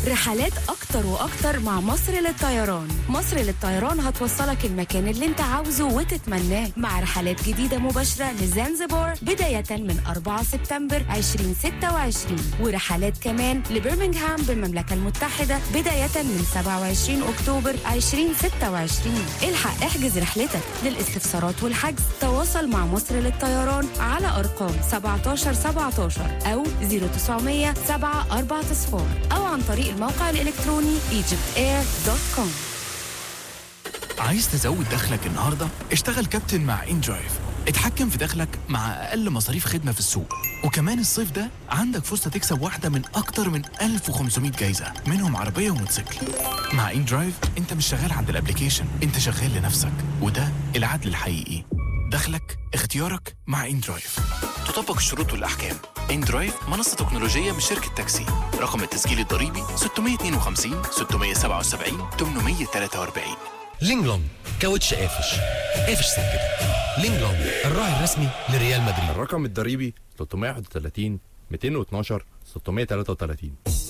رحلات أكتر وأكتر مع مصر للطيران مصر للطيران هتوصلك المكان اللي انت عاوزه وتتمناه مع رحلات جديدة مباشرة لزنزبار بداية من 4 سبتمبر 2026 ورحلات كمان لبرمنغهام بالمملكة المتحدة بداية من 27 أكتوبر 2026 الحق احجز رحلتك للاستفسارات والحجز تواصل مع مصر للطيران على أرقام 17 17 أو 0900 7 4 صفار أو عن طريق الموقع الإلكتروني egyptair.com عايز تزود دخلك النهارده؟ اشتغل كابتن مع ان درايف اتحكم في دخلك مع اقل مصاريف خدمه في السوق وكمان الصيف ده عندك فرصه تكسب واحده من اكتر من 1500 جايزه منهم عربيه وموتوسيكل مع ان درايف انت مش شغال عند الابليكيشن انت شغال لنفسك وده العدل الحقيقي دخلك اختيارك مع ان درايف تطبق الشروط والاحكام ان درايف منصه تكنولوجيه من شركه تاكسي رقم التسجيل الضريبي 652 677 843 لينج لونج كاوتش قافش قافش سكت لينج لونج الراعي الرسمي لريال مدريد الرقم الضريبي 331 212 633